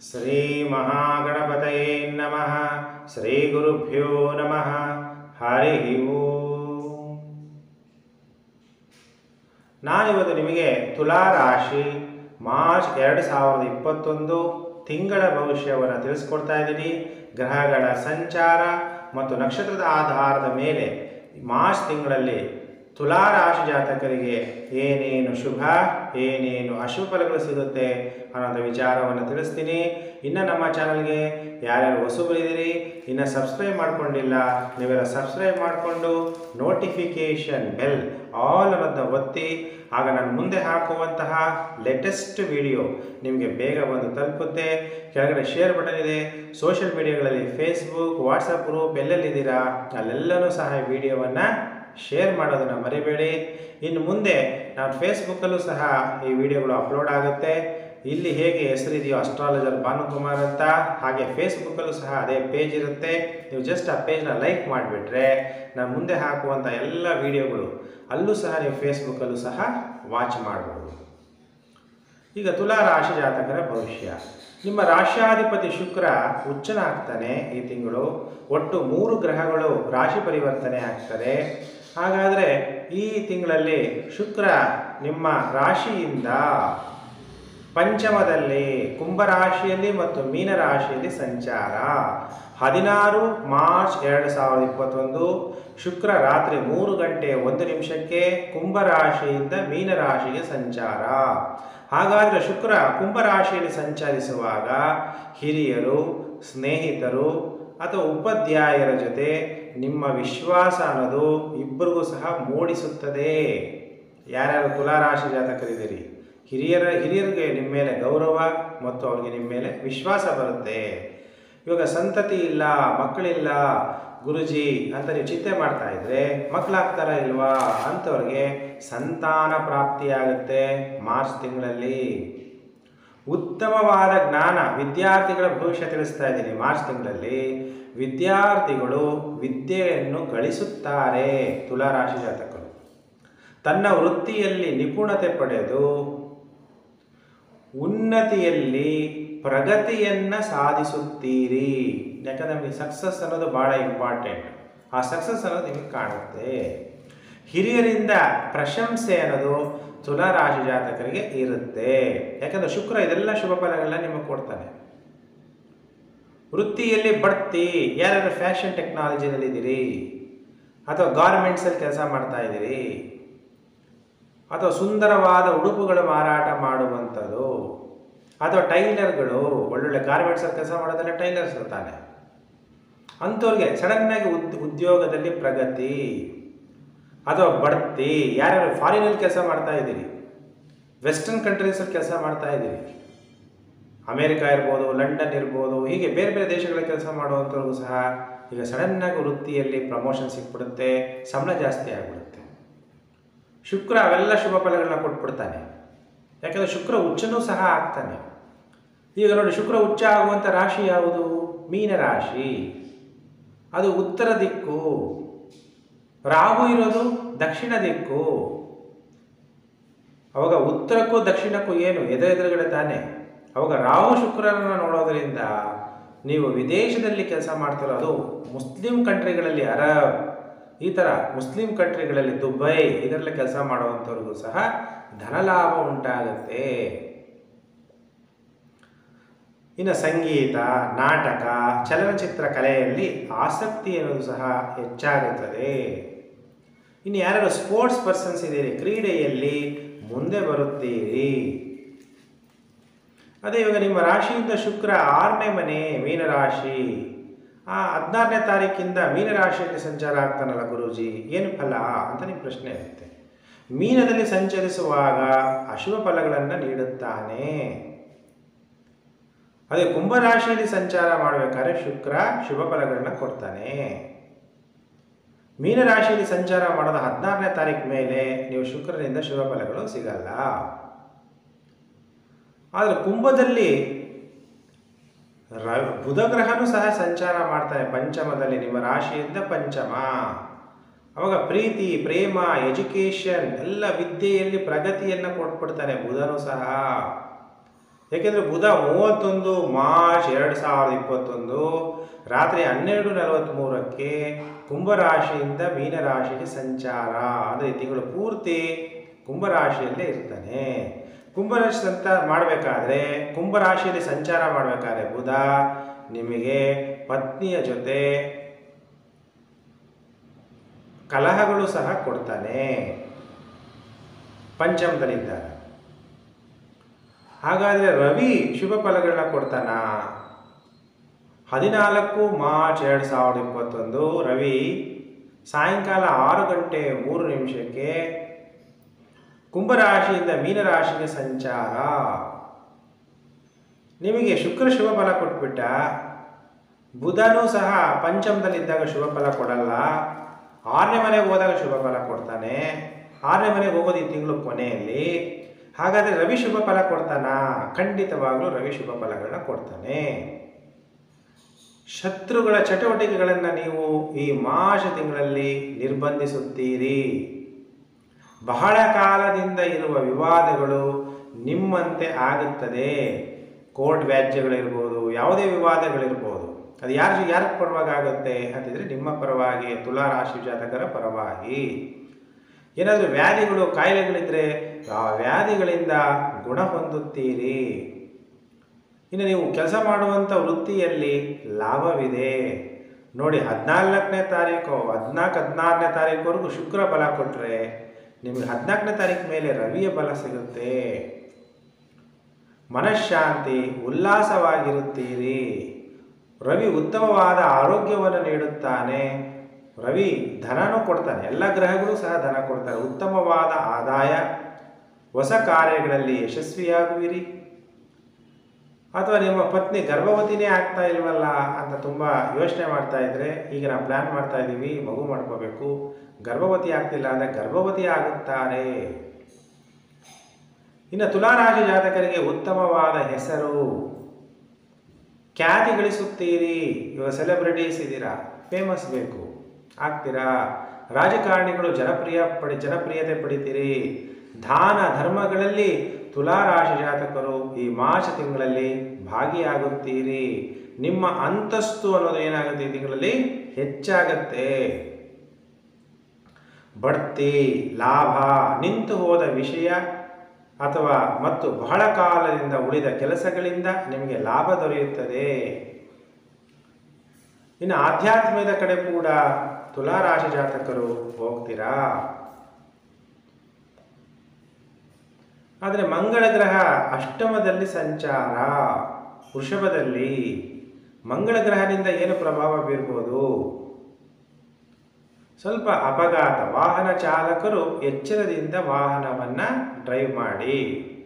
ಶ್ರೀ ಮಹಾಗಣಪತಯೇ ನಮಃ ಶ್ರೀ ಗುರುಭ್ಯೋ ನಮಃ ಹರಿ ಓಂ ನಾನಿವತ್ತು ನಿಮಗೆ ತುಲಾ ರಾಶಿ ಮಾರ್ಚ್ ಎರಡು ಸಾವಿರದ ಇಪ್ಪತ್ತೊಂದು ತಿಂಗಳ ಭವಿಷ್ಯವನ್ನು ತಿಳಿಸ್ಕೊಡ್ತಾ ಇದ್ದೀನಿ ಗ್ರಹಗಳ ಸಂಚಾರ ಮತ್ತು ನಕ್ಷತ್ರದ ಆಧಾರದ ಮೇಲೆ ಮಾರ್ಚ್ ತಿಂಗಳಲ್ಲಿ ತುಲಾ ರಾಶಿ ಜಾತಕರಿಗೆ ಏನೇನು ಶುಭ ಏನೇನು ಅಶುಭ ಫಲಗಳು ಸಿಗುತ್ತೆ ಅನ್ನೋಂಥ ವಿಚಾರವನ್ನು ತಿಳಿಸ್ತೀನಿ ಇನ್ನು ನಮ್ಮ ಚಾನಲ್ಗೆ ಯಾರ್ಯಾರು ಹೊಸಬರಿದ್ದೀರಿ ಇನ್ನು ಸಬ್ಸ್ಕ್ರೈಬ್ ಮಾಡ್ಕೊಂಡಿಲ್ಲ ನೀವೆಲ್ಲ ಸಬ್ಸ್ಕ್ರೈಬ್ ಮಾಡಿಕೊಂಡು ನೋಟಿಫಿಕೇಷನ್ ಬೆಲ್ ಆಲ್ ಅನ್ನೋದನ್ನ ಒತ್ತಿ ಆಗ ನಾನು ಮುಂದೆ ಹಾಕುವಂತಹ ಲೇಟೆಸ್ಟ್ ವಿಡಿಯೋ ನಿಮಗೆ ಬೇಗ ಬಂದು ತಲುಪುತ್ತೆ ಕೆಳಗಡೆ ಶೇರ್ ಬಟನ್ ಇದೆ ಸೋಷಿಯಲ್ ಮೀಡಿಯಾಗಳಲ್ಲಿ ಫೇಸ್ಬುಕ್ ವಾಟ್ಸಪ್ ಗ್ರೂಪ್ ಎಲ್ಲೆಲ್ಲಿದ್ದೀರಾ ಅಲ್ಲೆಲ್ಲನೂ ಸಹ ಈ ವಿಡಿಯೋವನ್ನು ಶೇರ್ ಮಾಡೋದನ್ನು ಮರಿಬೇಡಿ ಇನ್ನು ಮುಂದೆ ನಾನು ಫೇಸ್ಬುಕ್ಕಲ್ಲೂ ಸಹ ಈ ವಿಡಿಯೋಗಳು ಅಪ್ಲೋಡ್ ಆಗುತ್ತೆ ಇಲ್ಲಿ ಹೇಗೆ ಹೆಸರಿದೆಯೋ ಅಸ್ಟ್ರಾಲಜರ್ ಭಾನುಕುಮಾರ್ ಅಂತ ಹಾಗೆ ಫೇಸ್ಬುಕ್ಕಲ್ಲೂ ಸಹ ಅದೇ ಪೇಜ್ ಇರುತ್ತೆ ನೀವು ಜಸ್ಟ್ ಆ ಪೇಜ್ನ ಲೈಕ್ ಮಾಡಿಬಿಟ್ರೆ ನಾನು ಮುಂದೆ ಹಾಕುವಂಥ ಎಲ್ಲ ವಿಡಿಯೋಗಳು ಅಲ್ಲೂ ಸಹ ನೀವು ಫೇಸ್ಬುಕ್ಕಲ್ಲೂ ಸಹ ವಾಚ್ ಮಾಡ್ಬೋದು ಈಗ ತುಲಾ ರಾಶಿ ಜಾತಕರ ಭವಿಷ್ಯ ನಿಮ್ಮ ರಾಶ್ಯಾಧಿಪತಿ ಶುಕ್ರ ಉಚ್ಚನಾಗ್ತಾನೆ ಈ ತಿಂಗಳು ಒಟ್ಟು ಮೂರು ಗ್ರಹಗಳು ರಾಶಿ ಪರಿವರ್ತನೆ ಆಗ್ತದೆ ಹಾಗಾದರೆ ಈ ತಿಂಗಳಲ್ಲಿ ಶುಕ್ರ ನಿಮ್ಮ ರಾಶಿಯಿಂದ ಪಂಚಮದಲ್ಲಿ ಕುಂಭರಾಶಿಯಲ್ಲಿ ಮತ್ತು ಮೀನರಾಶಿಯಲ್ಲಿ ಸಂಚಾರ ಹದಿನಾರು ಮಾರ್ಚ್ ಎರಡು ಸಾವಿರದ ಇಪ್ಪತ್ತೊಂದು ಶುಕ್ರ ರಾತ್ರಿ ಮೂರು ಗಂಟೆ ಒಂದು ನಿಮಿಷಕ್ಕೆ ಕುಂಭರಾಶಿಯಿಂದ ಮೀನರಾಶಿಗೆ ಸಂಚಾರ ಹಾಗಾದರೆ ಶುಕ್ರ ಕುಂಭರಾಶಿಯಲ್ಲಿ ಸಂಚರಿಸುವಾಗ ಹಿರಿಯರು ಸ್ನೇಹಿತರು ಅಥವಾ ಉಪಾಧ್ಯಾಯರ ಜೊತೆ ನಿಮ್ಮ ವಿಶ್ವಾಸ ಅನ್ನೋದು ಇಬ್ಬರಿಗೂ ಸಹ ಮೂಡಿಸುತ್ತದೆ ಯಾರ್ಯಾರು ತುಲಾರಾಶಿ ಜಾತಕರಿದ್ದೀರಿ ಹಿರಿಯರ ಹಿರಿಯರಿಗೆ ನಿಮ್ಮ ಮೇಲೆ ಗೌರವ ಮತ್ತು ಅವ್ರಿಗೆ ನಿಮ್ಮ ಮೇಲೆ ವಿಶ್ವಾಸ ಬರುತ್ತೆ ಇವಾಗ ಸಂತತಿ ಇಲ್ಲ ಮಕ್ಕಳಿಲ್ಲ ಗುರುಜಿ ಅಂತ ನೀವು ಚಿಂತೆ ಮಾಡ್ತಾ ಇದ್ರೆ ಮಕ್ಕಳಾಗ್ತಾರ ಇಲ್ವಾ ಅಂಥವ್ರಿಗೆ ಸಂತಾನ ಪ್ರಾಪ್ತಿಯಾಗುತ್ತೆ ಮಾರ್ಚ್ ತಿಂಗಳಲ್ಲಿ ಉತ್ತಮವಾದ ಜ್ಞಾನ ವಿದ್ಯಾರ್ಥಿಗಳ ಭವಿಷ್ಯ ತಿಳಿಸ್ತಾ ಇದ್ದೀನಿ ಮಾರ್ಚ್ ತಿಂಗಳಲ್ಲಿ ವಿದ್ಯಾರ್ಥಿಗಳು ವಿದ್ಯೆಯನ್ನು ಗಳಿಸುತ್ತಾರೆ ತುಲಾರಾಶಿ ಜಾತಕರು ತನ್ನ ವೃತ್ತಿಯಲ್ಲಿ ನಿಪುಣತೆ ಪಡೆದು ಉನ್ನತಿಯಲ್ಲಿ ಪ್ರಗತಿಯನ್ನು ಸಾಧಿಸುತ್ತೀರಿ ಯಾಕಂದ್ರೆ ನಮಗೆ ಸಕ್ಸಸ್ ಅನ್ನೋದು ಭಾಳ ಇಂಪಾರ್ಟೆಂಟ್ ಆ ಸಕ್ಸಸ್ ಅನ್ನೋದು ನಿಮಗೆ ಕಾಣುತ್ತೆ ಹಿರಿಯರಿಂದ ಪ್ರಶಂಸೆ ಅನ್ನೋದು ತುಲಾ ರಾಶಿ ಜಾತಕರಿಗೆ ಇರುತ್ತೆ ಯಾಕಂದ್ರೆ ಶುಕ್ರ ಇದೆಲ್ಲ ಶುಭ ಫಲಗಳನ್ನ ನಿಮಗೆ ಕೊಡ್ತಾನೆ ವೃತ್ತಿಯಲ್ಲಿ ಬಡ್ತಿ ಯಾರ್ಯಾರು ಫ್ಯಾಷನ್ ಟೆಕ್ನಾಲಜಿನಲ್ಲಿದ್ದೀರಿ ಅಥವಾ ಗಾರ್ಮೆಂಟ್ಸಲ್ಲಿ ಕೆಲಸ ಮಾಡ್ತಾ ಇದ್ದೀರಿ ಅಥವಾ ಸುಂದರವಾದ ಉಡುಪುಗಳು ಮಾರಾಟ ಮಾಡುವಂಥದ್ದು ಅಥವಾ ಟೈಲರ್ಗಳು ಒಳ್ಳೊಳ್ಳೆ ಗಾರ್ಮೆಂಟ್ಸಲ್ಲಿ ಕೆಲಸ ಮಾಡೋದೆಲ್ಲ ಟೈಲರ್ಸ್ ಇರ್ತಾನೆ ಅಂಥವ್ರಿಗೆ ಸಡನ್ನಾಗಿ ಉದ್ ಉದ್ಯೋಗದಲ್ಲಿ ಪ್ರಗತಿ ಅಥವಾ ಬಡ್ತಿ ಯಾರ್ಯಾರು ಫಾರಿನಲ್ಲಿ ಕೆಲಸ ಮಾಡ್ತಾ ಇದ್ದೀರಿ ವೆಸ್ಟರ್ನ್ ಕಂಟ್ರೀಸಲ್ಲಿ ಕೆಲಸ ಮಾಡ್ತಾ ಇದ್ದೀರಿ ಅಮೇರಿಕಾ ಇರ್ಬೋದು ಲಂಡನ್ ಇರ್ಬೋದು ಹೀಗೆ ಬೇರೆ ಬೇರೆ ದೇಶಗಳಲ್ಲಿ ಕೆಲಸ ಮಾಡುವಂಥವ್ರಿಗೂ ಸಹ ಈಗ ಸಡನ್ನಾಗಿ ವೃತ್ತಿಯಲ್ಲಿ ಪ್ರಮೋಷನ್ ಸಿಕ್ಬಿಡುತ್ತೆ ಸಂಬಳ ಜಾಸ್ತಿ ಆಗಿಬಿಡುತ್ತೆ ಶುಕ್ರ ಅವೆಲ್ಲ ಶುಭ ಫಲಗಳನ್ನ ಕೊಟ್ಬಿಡ್ತಾನೆ ಯಾಕಂದರೆ ಶುಕ್ರ ಉಚ್ಚನೂ ಸಹ ಆಗ್ತಾನೆ ಈಗ ನೋಡಿ ಶುಕ್ರ ಉಚ್ಚ ಆಗುವಂಥ ರಾಶಿ ಯಾವುದು ಮೀನ ರಾಶಿ ಅದು ಉತ್ತರ ದಿಕ್ಕು ರಾಹು ಇರೋದು ದಕ್ಷಿಣ ದಿಕ್ಕು ಅವಾಗ ಉತ್ತರಕ್ಕೂ ದಕ್ಷಿಣಕ್ಕೂ ಏನು ಎದುರು ಎದುರುಗಡೆ ತಾನೆ ಅವಾಗ ರಾಹು ಶುಕ್ರನನ್ನು ನೋಡೋದರಿಂದ ನೀವು ವಿದೇಶದಲ್ಲಿ ಕೆಲಸ ಮಾಡ್ತಿರೋ ಅದು ಮುಸ್ಲಿಂ ಕಂಟ್ರಿಗಳಲ್ಲಿ ಅರಬ್ ಈ ಥರ ಮುಸ್ಲಿಂ ಕಂಟ್ರಿಗಳಲ್ಲಿ ದುಬೈ ಇದರಲ್ಲಿ ಕೆಲಸ ಮಾಡುವಂಥವ್ರಿಗೂ ಸಹ ಧನಲಾಭ ಉಂಟಾಗುತ್ತೆ ಇನ್ನು ಸಂಗೀತ ನಾಟಕ ಚಲನಚಿತ್ರ ಕಲೆಯಲ್ಲಿ ಆಸಕ್ತಿ ಅನ್ನೋದು ಸಹ ಹೆಚ್ಚಾಗುತ್ತದೆ ಇನ್ನು ಯಾರು ಸ್ಪೋರ್ಟ್ಸ್ ಪರ್ಸನ್ಸ್ ಇದ್ದೀರಿ ಕ್ರೀಡೆಯಲ್ಲಿ ಮುಂದೆ ಬರುತ್ತೀರಿ ಅದೇ ಇವಾಗ ನಿಮ್ಮ ರಾಶಿಯಿಂದ ಶುಕ್ರ ಆರನೇ ಮನೆ ಮೀನರಾಶಿ ಆ ಹದಿನಾರನೇ ತಾರೀಕಿಂದ ಮೀನರಾಶಿಯಲ್ಲಿ ಸಂಚಾರ ಆಗ್ತಾನಲ್ಲ ಗುರೂಜಿ ಏನು ಫಲ ಅಂತ ನಿಮ್ಮ ಪ್ರಶ್ನೆ ಇರುತ್ತೆ ಮೀನದಲ್ಲಿ ಸಂಚರಿಸುವಾಗ ಅಶುಭ ಫಲಗಳನ್ನು ನೀಡುತ್ತಾನೆ ಅದೇ ಕುಂಭರಾಶಿಯಲ್ಲಿ ಸಂಚಾರ ಮಾಡಬೇಕಾದ್ರೆ ಶುಕ್ರ ಶುಭ ಫಲಗಳನ್ನ ಕೊಡ್ತಾನೆ ಮೀನರಾಶಿಯಲ್ಲಿ ಸಂಚಾರ ಮಾಡೋದು ಹದಿನಾರನೇ ತಾರೀಕು ಮೇಲೆ ನೀವು ಶುಕ್ರನಿಂದ ಶುಭ ಫಲಗಳು ಸಿಗಲ್ಲ ಆದರೆ ಕುಂಭದಲ್ಲಿ ರ ಬುಧ ಗ್ರಹನೂ ಸಹ ಸಂಚಾರ ಮಾಡ್ತಾನೆ ಪಂಚಮದಲ್ಲಿ ನಿಮ್ಮ ರಾಶಿಯಿಂದ ಪಂಚಮ ಅವಾಗ ಪ್ರೀತಿ ಪ್ರೇಮ ಎಜುಕೇಷನ್ ಎಲ್ಲ ವಿದ್ಯೆಯಲ್ಲಿ ಪ್ರಗತಿಯನ್ನು ಕೊಟ್ಬಿಡ್ತಾನೆ ಬುಧನೂ ಸಹ ಏಕೆಂದರೆ ಬುಧ ಮೂವತ್ತೊಂದು ಮಾರ್ಚ್ ಎರಡು ಸಾವಿರದ ಇಪ್ಪತ್ತೊಂದು ರಾತ್ರಿ ಹನ್ನೆರಡು ನಲವತ್ತ್ಮೂರಕ್ಕೆ ಕುಂಭರಾಶಿಯಿಂದ ಮೀನರಾಶಿಗೆ ಸಂಚಾರ ಅಂದರೆ ಈ ತಿಂಗಳು ಪೂರ್ತಿ ಕುಂಭರಾಶಿಯಲ್ಲೇ ಇರ್ತಾನೆ ಕುಂಭರಾಶಿ ಸಂತ ಮಾಡಬೇಕಾದ್ರೆ ಕುಂಭರಾಶಿಯಲ್ಲಿ ಸಂಚಾರ ಮಾಡಬೇಕಾದ್ರೆ ಬುಧ ನಿಮಗೆ ಪತ್ನಿಯ ಜೊತೆ ಕಲಹಗಳು ಸಹ ಕೊಡ್ತಾನೆ ಪಂಚಮದಲ್ಲಿದ್ದಾಗ ಹಾಗಾದರೆ ರವಿ ಶುಭ ಫಲಗಳನ್ನ ಕೊಡ್ತಾನ ಹದಿನಾಲ್ಕು ಮಾರ್ಚ್ ಎರಡು ಸಾವಿರದ ಇಪ್ಪತ್ತೊಂದು ರವಿ ಸಾಯಂಕಾಲ ಆರು ಗಂಟೆ ಮೂರು ನಿಮಿಷಕ್ಕೆ ಕುಂಭರಾಶಿಯಿಂದ ಮೀನರಾಶಿಗೆ ಸಂಚಾರ ನಿಮಗೆ ಶುಕ್ರ ಶುಭ ಫಲ ಕೊಟ್ಬಿಟ್ಟ ಬುಧನೂ ಸಹ ಪಂಚಮದಲ್ಲಿದ್ದಾಗ ಶುಭ ಫಲ ಕೊಡಲ್ಲ ಆರನೇ ಮನೆಗೆ ಹೋದಾಗ ಶುಭ ಫಲ ಕೊಡ್ತಾನೆ ಆರನೇ ಮನೆಗೆ ಹೋಗೋದು ಈ ತಿಂಗಳು ಕೊನೆಯಲ್ಲಿ ಹಾಗಾದರೆ ರವಿ ಶುಭ ಫಲ ಕೊಡ್ತಾನ ಖಂಡಿತವಾಗ್ಲೂ ರವಿ ಶುಭ ಫಲಗಳನ್ನ ಕೊಡ್ತಾನೆ ಶತ್ರುಗಳ ಚಟುವಟಿಕೆಗಳನ್ನು ನೀವು ಈ ಮಾರ್ಚ ತಿಂಗಳಲ್ಲಿ ನಿರ್ಬಂಧಿಸುತ್ತೀರಿ ಬಹಳ ಕಾಲದಿಂದ ಇರುವ ವಿವಾದಗಳು ನಿಮ್ಮಂತೆ ಆಗುತ್ತದೆ ಕೋರ್ಟ್ ವ್ಯಾಜ್ಯಗಳಿರ್ಬೋದು ಯಾವುದೇ ವಿವಾದಗಳಿರ್ಬೋದು ಅದು ಯಾರು ಯಾರ ಪರವಾಗಿ ಆಗುತ್ತೆ ಅಂತಿದ್ರೆ ನಿಮ್ಮ ಪರವಾಗಿ ತುಲಾ ರಾಶಿ ಜಾತಕರ ಪರವಾಗಿ ಏನಾದರೂ ವ್ಯಾಧಿಗಳು ಕಾಯಿಲೆಗಳಿದ್ದರೆ ಆ ವ್ಯಾಧಿಗಳಿಂದ ಗುಣ ಹೊಂದುತ್ತೀರಿ ಇನ್ನು ನೀವು ಕೆಲಸ ಮಾಡುವಂಥ ವೃತ್ತಿಯಲ್ಲಿ ಲಾಭವಿದೆ ನೋಡಿ ಹದಿನಾಲ್ಕನೇ ತಾರೀಕು ಹದಿನಾಲ್ಕು ಹದಿನಾರನೇ ತಾರೀಕುವರೆಗೂ ಶುಕ್ರ ಬಲ ಕೊಟ್ಟರೆ ನಿಮಗೆ ಹದಿನಾಲ್ಕನೇ ತಾರೀಕು ಮೇಲೆ ರವಿಯ ಬಲ ಸಿಗುತ್ತೆ ಮನಃಶಾಂತಿ ಉಲ್ಲಾಸವಾಗಿರುತ್ತೀರಿ ರವಿ ಉತ್ತಮವಾದ ಆರೋಗ್ಯವನ್ನು ನೀಡುತ್ತಾನೆ ರವಿ ಧನನೂ ಕೊಡ್ತಾನೆ ಎಲ್ಲ ಗ್ರಹಗಳು ಸಹ ಧನ ಕೊಡ್ತಾರೆ ಉತ್ತಮವಾದ ಆದಾಯ ಹೊಸ ಕಾರ್ಯಗಳಲ್ಲಿ ಯಶಸ್ವಿಯಾಗುವಿರಿ ಅಥವಾ ನಿಮ್ಮ ಪತ್ನಿ ಗರ್ಭವತಿನೇ ಆಗ್ತಾ ಇಲ್ವಲ್ಲ ಅಂತ ತುಂಬ ಯೋಚನೆ ಮಾಡ್ತಾ ಇದ್ರೆ ಈಗ ನಾವು ಪ್ಲ್ಯಾನ್ ಮಾಡ್ತಾ ಇದ್ದೀವಿ ಮಗು ಮಾಡ್ಕೋಬೇಕು ಗರ್ಭವತಿ ಆಗ್ತಿಲ್ಲ ಅಂದರೆ ಗರ್ಭವತಿ ಆಗುತ್ತಾರೆ ಇನ್ನು ತುಲಾರಾಶಿ ಜಾತಕರಿಗೆ ಉತ್ತಮವಾದ ಹೆಸರು ಖ್ಯಾತಿ ಗಳಿಸುತ್ತೀರಿ ಇವಾಗ ಸೆಲೆಬ್ರಿಟೀಸ್ ಇದ್ದೀರಾ ಫೇಮಸ್ ಬೇಕು ಆಗ್ತೀರಾ ರಾಜಕಾರಣಿಗಳು ಜನಪ್ರಿಯ ಪಡಿ ಜನಪ್ರಿಯತೆ ಪಡಿತೀರಿ ದಾನ ಧರ್ಮಗಳಲ್ಲಿ ತುಲಾರಾಶಿ ಜಾತಕರು ಈ ಮಾರ್ಚ್ ತಿಂಗಳಲ್ಲಿ ಭಾಗಿಯಾಗುತ್ತೀರಿ ನಿಮ್ಮ ಅಂತಸ್ತು ಅನ್ನೋದು ಏನಾಗುತ್ತೆ ಈ ತಿಂಗಳಲ್ಲಿ ಹೆಚ್ಚಾಗತ್ತೆ ಬಡ್ತಿ ಲಾಭ ನಿಂತು ಹೋದ ವಿಷಯ ಅಥವಾ ಮತ್ತು ಬಹಳ ಕಾಲದಿಂದ ಉಳಿದ ಕೆಲಸಗಳಿಂದ ನಿಮಗೆ ಲಾಭ ದೊರೆಯುತ್ತದೆ ಇನ್ನು ಆಧ್ಯಾತ್ಮದ ಕಡೆ ಕೂಡ ತುಲಾರಾಶಿ ಜಾತಕರು ಹೋಗ್ತೀರಾ ಆದರೆ ಮಂಗಳ ಗ್ರಹ ಅಷ್ಟಮದಲ್ಲಿ ಸಂಚಾರ ವೃಷಭದಲ್ಲಿ ಮಂಗಳ ಗ್ರಹದಿಂದ ಏನು ಪ್ರಭಾವ ಬೀರ್ಬೋದು ಸ್ವಲ್ಪ ಅಪಘಾತ ವಾಹನ ಚಾಲಕರು ಎಚ್ಚರದಿಂದ ವಾಹನವನ್ನು ಡ್ರೈವ್ ಮಾಡಿ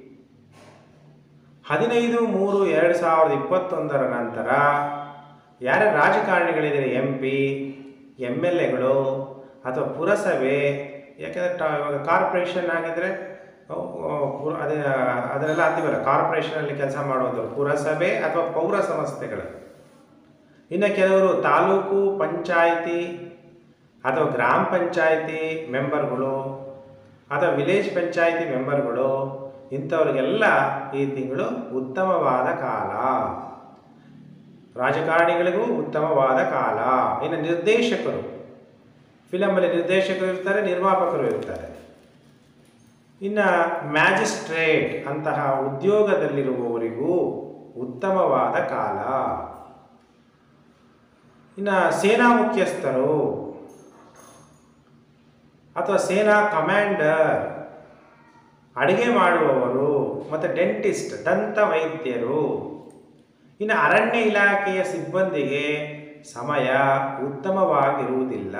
ಹದಿನೈದು ಮೂರು ಎರಡು ಸಾವಿರದ ಇಪ್ಪತ್ತೊಂದರ ನಂತರ ಯಾರ ರಾಜಕಾರಣಿಗಳಿದ್ದಾರೆ ಎಂ ಪಿ ಎಮ್ ಎಲ್ ಎಗಳು ಅಥವಾ ಪುರಸಭೆ ಯಾಕೆಂದರೆ ಟ ಇವಾಗ ಕಾರ್ಪೊರೇಷನ್ ಆಗಿದ್ದರೆ ಅದೇ ಅದನ್ನೆಲ್ಲ ಅಂತೀವಲ್ಲ ಕಾರ್ಪೊರೇಷನಲ್ಲಿ ಕೆಲಸ ಮಾಡುವಂಥವ್ರು ಪುರಸಭೆ ಅಥವಾ ಪೌರ ಸಂಸ್ಥೆಗಳು ಇನ್ನು ಕೆಲವರು ತಾಲೂಕು ಪಂಚಾಯಿತಿ ಅಥವಾ ಗ್ರಾಮ ಪಂಚಾಯಿತಿ ಮೆಂಬರ್ಗಳು ಅಥವಾ ವಿಲೇಜ್ ಪಂಚಾಯಿತಿ ಮೆಂಬರ್ಗಳು ಇಂಥವ್ರಿಗೆಲ್ಲ ಈ ತಿಂಗಳು ಉತ್ತಮವಾದ ಕಾಲ ರಾಜಕಾರಣಿಗಳಿಗೂ ಉತ್ತಮವಾದ ಕಾಲ ಇನ್ನು ನಿರ್ದೇಶಕರು ಫಿಲಮಲ್ಲಿ ನಿರ್ದೇಶಕರು ಇರ್ತಾರೆ ನಿರ್ಮಾಪಕರು ಇರ್ತಾರೆ ಇನ್ನು ಮ್ಯಾಜಿಸ್ಟ್ರೇಟ್ ಅಂತಹ ಉದ್ಯೋಗದಲ್ಲಿರುವವರಿಗೂ ಉತ್ತಮವಾದ ಕಾಲ ಇನ್ನು ಸೇನಾ ಮುಖ್ಯಸ್ಥರು ಅಥವಾ ಸೇನಾ ಕಮಾಂಡರ್ ಅಡುಗೆ ಮಾಡುವವರು ಮತ್ತು ಡೆಂಟಿಸ್ಟ್ ದಂತ ವೈದ್ಯರು ಇನ್ನು ಅರಣ್ಯ ಇಲಾಖೆಯ ಸಿಬ್ಬಂದಿಗೆ ಸಮಯ ಉತ್ತಮವಾಗಿರುವುದಿಲ್ಲ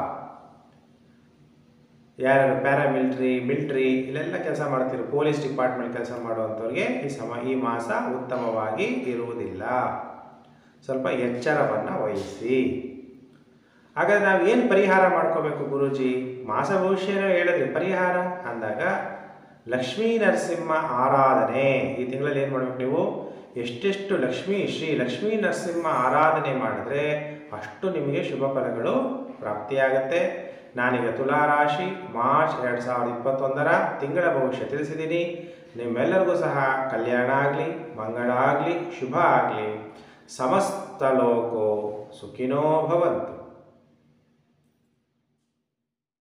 ಯಾರು ಪ್ಯಾರಾಮಿಲಿಟ್ರಿ ಮಿಲ್ಟ್ರಿ ಇಲ್ಲೆಲ್ಲ ಕೆಲಸ ಮಾಡ್ತಿರೋ ಪೊಲೀಸ್ ಡಿಪಾರ್ಟ್ಮೆಂಟ್ ಕೆಲಸ ಮಾಡುವಂಥವ್ರಿಗೆ ಈ ಸಮ ಈ ಮಾಸ ಉತ್ತಮವಾಗಿ ಇರುವುದಿಲ್ಲ ಸ್ವಲ್ಪ ಎಚ್ಚರವನ್ನು ವಹಿಸಿ ಹಾಗಾದ್ರೆ ನಾವು ಏನು ಪರಿಹಾರ ಮಾಡ್ಕೋಬೇಕು ಗುರೂಜಿ ಮಾಸ ಭವಿಷ್ಯನೇ ಹೇಳಿದ್ರಿ ಪರಿಹಾರ ಅಂದಾಗ ಲಕ್ಷ್ಮೀ ನರಸಿಂಹ ಆರಾಧನೆ ಈ ತಿಂಗಳಲ್ಲಿ ಏನು ಮಾಡಬೇಕು ನೀವು ಎಷ್ಟೆಷ್ಟು ಲಕ್ಷ್ಮೀ ಶ್ರೀ ಲಕ್ಷ್ಮೀ ನರಸಿಂಹ ಆರಾಧನೆ ಮಾಡಿದ್ರೆ ಅಷ್ಟು ನಿಮಗೆ ಶುಭ ಫಲಗಳು ಪ್ರಾಪ್ತಿಯಾಗತ್ತೆ ನಾನೀಗ ತುಲಾರಾಶಿ ಮಾರ್ಚ್ ಎರಡು ಸಾವಿರದ ಇಪ್ಪತ್ತೊಂದರ ತಿಂಗಳ ಭವಿಷ್ಯ ತಿಳಿಸಿದ್ದೀನಿ ನಿಮ್ಮೆಲ್ಲರಿಗೂ ಸಹ ಕಲ್ಯಾಣ ಆಗಲಿ ಮಂಗಳ ಆಗಲಿ ಶುಭ ಆಗಲಿ ಸಮಸ್ತ ಲೋಕೋ ಸುಖಿನೋ ಭವಂತು